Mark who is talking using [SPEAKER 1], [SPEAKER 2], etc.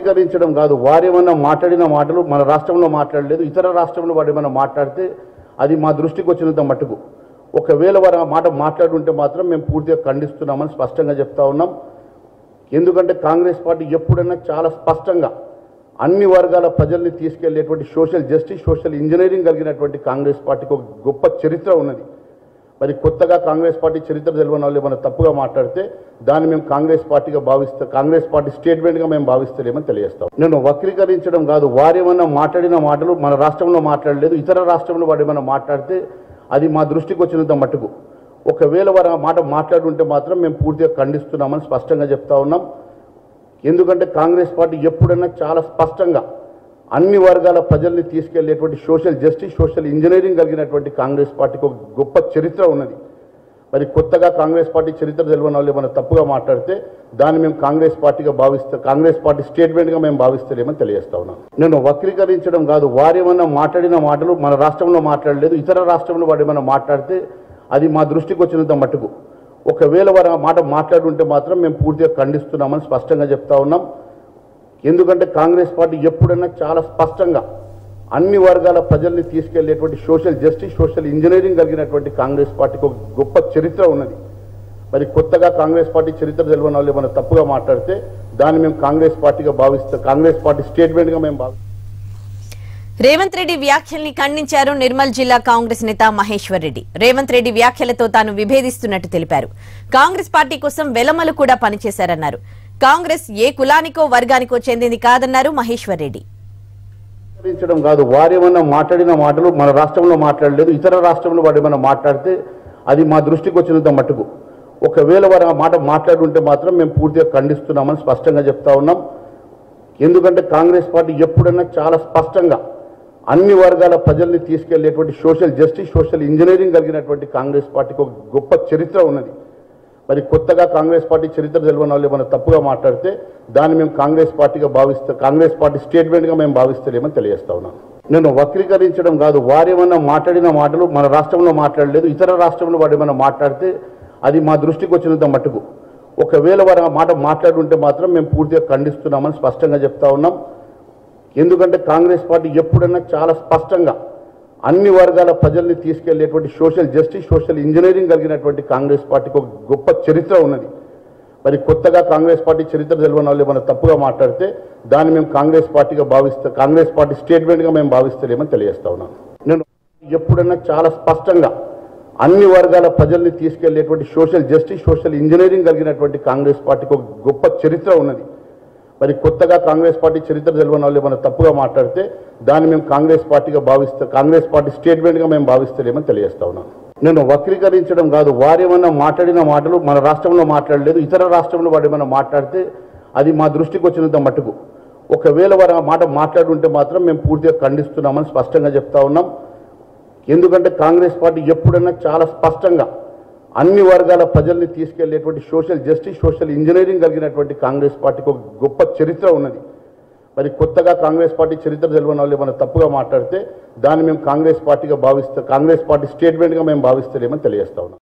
[SPEAKER 1] వక్రీకరించడం కాదు వారేమన్నా మాట్లాడిన మాటలు మన రాష్ట్రంలో మాట్లాడలేదు ఇతర రాష్ట్రంలో వాడు ఏమన్నా మాట్లాడితే అది మా దృష్టికి వచ్చినంత మట్టుకు ఒకవేళ వారు ఆ మాట మాట్లాడుంటే మాత్రం మేము పూర్తిగా ఖండిస్తున్నామని స్పష్టంగా చెప్తా ఉన్నాం ఎందుకంటే కాంగ్రెస్ పార్టీ ఎప్పుడైనా చాలా స్పష్టంగా అన్ని వర్గాల ప్రజల్ని తీసుకెళ్లేటువంటి సోషల్ జస్టిస్ సోషల్ ఇంజనీరింగ్ కలిగినటువంటి కాంగ్రెస్ పార్టీకి ఒక గొప్ప చరిత్ర ఉన్నది మరి కొత్తగా కాంగ్రెస్ పార్టీ చరిత్ర తెలియని వాళ్ళు ఏమైనా తప్పుగా మాట్లాడితే దాన్ని మేము కాంగ్రెస్ పార్టీగా భావిస్తే కాంగ్రెస్ పార్టీ స్టేట్మెంట్గా మేము భావిస్తలేమని తెలియజేస్తాం నేను వక్రీకరించడం కాదు వారేమన్నా మాట్లాడిన మాటలు మన రాష్ట్రంలో మాట్లాడలేదు ఇతర రాష్ట్రంలో వాడు ఏమైనా మాట్లాడితే అది మా దృష్టికి వచ్చినంత మట్టుకు ఒకవేళ వారు ఆ మాట మాట్లాడుంటే మాత్రం మేము పూర్తిగా ఖండిస్తున్నామని స్పష్టంగా చెప్తా ఉన్నాం ఎందుకంటే కాంగ్రెస్ పార్టీ ఎప్పుడైనా చాలా స్పష్టంగా అన్ని వర్గాల ప్రజల్ని తీసుకెళ్లేటువంటి సోషల్ జస్టిస్ సోషల్ ఇంజనీరింగ్ కలిగినటువంటి కాంగ్రెస్ పార్టీకి ఒక గొప్ప చరిత్ర ఉన్నది మరి కొత్తగా కాంగ్రెస్ పార్టీ చరిత్ర తెలియని వాళ్ళు ఏమైనా తప్పుగా మాట్లాడితే దాన్ని మేము కాంగ్రెస్ పార్టీగా భావిస్తే కాంగ్రెస్ పార్టీ స్టేట్మెంట్గా మేము భావిస్తలేమని తెలియజేస్తా ఉన్నాం నేను వక్రీకరించడం కాదు వారేమన్నా మాట్లాడిన మాటలు మన రాష్ట్రంలో మాట్లాడలేదు ఇతర రాష్ట్రంలో వాడు ఏమైనా మాట్లాడితే అది మా దృష్టికి వచ్చినంత మట్టుకు ఒకవేళ వారు ఆ మాట మాట్లాడుంటే మాత్రం మేము పూర్తిగా ఖండిస్తున్నామని స్పష్టంగా చెప్తా ఉన్నాం ఎందుకంటే కాంగ్రెస్ పార్టీ ఎప్పుడైనా చాలా స్పష్టంగా అన్ని వర్గాల ప్రజల్ని తీసుకెళ్లేటువంటి సోషల్ జస్టిస్ సోషల్ ఇంజనీరింగ్ కలిగినటువంటి కాంగ్రెస్ పార్టీకి ఒక గొప్ప చరిత్ర ఉన్నది మరి కొత్తగా కాంగ్రెస్ పార్టీ చరిత్ర తెలియని వాళ్ళు ఏమైనా తప్పుగా మాట్లాడితే దాన్ని మేము కాంగ్రెస్ పార్టీగా భావిస్తే కాంగ్రెస్ పార్టీ స్టేట్మెంట్గా మేము భావిస్తాం
[SPEAKER 2] రేవంత్ రెడ్డి వ్యాఖ్యల్ని ఖండించారు నిర్మల్ జిల్లా కాంగ్రెస్ నేత మహేశ్వర్ రెడ్డి రేవంత్ రెడ్డి వ్యాఖ్యలతో తాను విభేదిస్తున్నట్టు తెలిపారు కాంగ్రెస్ పార్టీ కోసం వెలమలు కూడా పనిచేశారన్నారు కాంగ్రెస్ ఏ కులానికో వర్గానికో చెందింది కాదన్నారు మహేశ్వర్ రెడ్డి
[SPEAKER 1] విమర్శించడం కాదు వారేమన్నా మాట్లాడిన మాటలు మన రాష్ట్రంలో మాట్లాడలేదు ఇతర రాష్ట్రంలో వాడు ఏమైనా మాట్లాడితే అది మా దృష్టికి వచ్చినంత మట్టుకు ఒకవేళ వారు ఆ మాట మాట్లాడుంటే మాత్రం మేము పూర్తిగా ఖండిస్తున్నామని స్పష్టంగా చెప్తా ఉన్నాం ఎందుకంటే కాంగ్రెస్ పార్టీ ఎప్పుడైనా చాలా స్పష్టంగా అన్ని వర్గాల ప్రజల్ని తీసుకెళ్లేటువంటి సోషల్ జస్టిస్ సోషల్ ఇంజనీరింగ్ కలిగినటువంటి కాంగ్రెస్ పార్టీకి ఒక గొప్ప చరిత్ర ఉన్నది మరి కొత్తగా కాంగ్రెస్ పార్టీ చరిత్ర తెలియని వాళ్ళు ఏమైనా తప్పుగా మాట్లాడితే దాన్ని మేము కాంగ్రెస్ పార్టీగా భావిస్తే కాంగ్రెస్ పార్టీ స్టేట్మెంట్గా మేము భావిస్తలేమని తెలియజేస్తా ఉన్నాను నేను వక్రీకరించడం కాదు వారేమన్నా మాట్లాడిన మాటలు మన రాష్ట్రంలో మాట్లాడలేదు ఇతర రాష్ట్రంలో వాడు ఏమైనా మాట్లాడితే అది మా దృష్టికి వచ్చినంత మట్టుకు ఒకవేళ వారు ఆ మాట మాట్లాడుంటే మాత్రం మేము పూర్తిగా ఖండిస్తున్నామని స్పష్టంగా చెప్తా ఉన్నాం ఎందుకంటే కాంగ్రెస్ పార్టీ ఎప్పుడైనా చాలా స్పష్టంగా అన్ని వర్గాల ప్రజల్ని తీసుకెళ్లేటువంటి సోషల్ జస్టిస్ సోషల్ ఇంజనీరింగ్ కలిగినటువంటి కాంగ్రెస్ పార్టీకి ఒక గొప్ప చరిత్ర ఉన్నది మరి కొత్తగా కాంగ్రెస్ పార్టీ చరిత్ర తెలియని వాళ్ళు ఏమైనా తప్పుగా మాట్లాడితే దాన్ని మేము కాంగ్రెస్ పార్టీగా భావిస్తే కాంగ్రెస్ పార్టీ స్టేట్మెంట్గా మేము భావిస్తలేమని తెలియజేస్తా ఉన్నాను నేను ఎప్పుడైనా చాలా స్పష్టంగా అన్ని వర్గాల ప్రజల్ని తీసుకెళ్లేటువంటి సోషల్ జస్టిస్ సోషల్ ఇంజనీరింగ్ కలిగినటువంటి కాంగ్రెస్ పార్టీకి ఒక గొప్ప చరిత్ర ఉన్నది మరి కొత్తగా కాంగ్రెస్ పార్టీ చరిత్ర తెలియని వాళ్ళు ఏమైనా తప్పుగా మాట్లాడితే దాన్ని మేము కాంగ్రెస్ పార్టీగా భావిస్తే కాంగ్రెస్ పార్టీ స్టేట్మెంట్గా మేము భావిస్తలేమని తెలియజేస్తా ఉన్నాను నేను వక్రీకరించడం కాదు వారేమన్నా మాట్లాడిన మాటలు మన రాష్ట్రంలో మాట్లాడలేదు ఇతర రాష్ట్రంలో వాడు ఏమైనా మాట్లాడితే అది మా దృష్టికి వచ్చినంత మట్టుకు ఒకవేళ వారు ఆ మాట మాట్లాడుంటే మాత్రం మేము పూర్తిగా ఖండిస్తున్నామని స్పష్టంగా చెప్తా ఉన్నాం ఎందుకంటే కాంగ్రెస్ పార్టీ ఎప్పుడైనా చాలా స్పష్టంగా అన్ని వర్గాల ప్రజల్ని తీసుకెళ్లేటువంటి సోషల్ జస్టిస్ సోషల్ ఇంజనీరింగ్ కలిగినటువంటి కాంగ్రెస్ పార్టీకి ఒక గొప్ప చరిత్ర ఉన్నది మరి కొత్తగా కాంగ్రెస్ పార్టీ చరిత్ర తెలియని వాళ్ళు ఏమైనా తప్పుగా మాట్లాడితే దాన్ని మేము కాంగ్రెస్ పార్టీగా భావిస్తే కాంగ్రెస్ పార్టీ స్టేట్మెంట్గా మేము భావిస్తలేమని తెలియజేస్తా ఉన్నాం